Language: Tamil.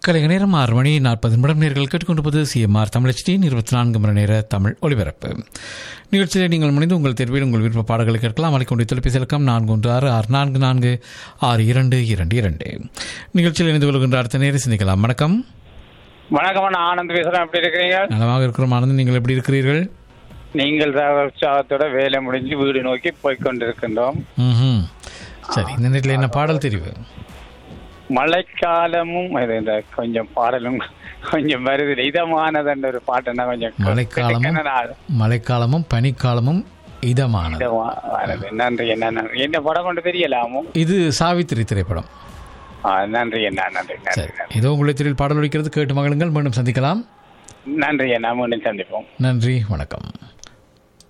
கலைக நேரம் ஆறு மணி நாற்பது நிமிடம் நேர்கள் கேட்டுக்கொண்டிருப்பது சிஎம்ஆர் தமிழச்சியின் இருபத்தி நான்கு மணி நேர தமிழ் ஒலிபரப்பு நிகழ்ச்சியில் நீங்கள் முனைந்து உங்கள் தேர்வில் உங்கள் விருப்ப பாடல்களை கேட்கலாம் அழைக்கொண்டு தொலைபேசி இலக்கம் நான்கு ஒன்று ஆறு ஆறு நான்கு நான்கு ஆறு இரண்டு இரண்டு இரண்டு நிகழ்ச்சியில் இணைந்து கொள்கின்ற அடுத்த நேரம் சிந்திக்கலாம் வணக்கம் வணக்கம் நான் ஆனந்த் பேசுறேன் எப்படி இருக்கிறீங்க நலமாக இருக்கிறோம் ஆனந்த் நீங்கள் எப்படி இருக்கிறீர்கள் நீங்கள் தான் உற்சாகத்தோட வேலை முடிஞ்சு வீடு நோக்கி போய் கொண்டிருக்கின்றோம் ம்ஹும். சரி இந்த நேரத்தில் என்ன பாடல் தெரிவு மழைக்காலமும் இது இந்த கொஞ்சம் பாடலும் கொஞ்சம் வருது இதமானதுன்ற ஒரு பாட்டுன்னா கொஞ்சம் மழைக்காலமும் கிட்டக்கன மழைக்காலமும் பனிக்காலமும் இதமானது இதமானது நன்றி என்ன நன்றி என்ன படம் கொண்டு தெரியலாமோ இது சாவித்திரி திரைப்படம் ஆ, நன்றி என்ன நன்றி நன்றி சரி இதோ உங்களை திரையில் பாடல் ஒலிக்கிறது கேட்டு மகளுங்கள் மீண்டும் சந்திக்கலாம் நன்றி என்ன மீண்டும் சந்திப்போம் நன்றி வணக்கம்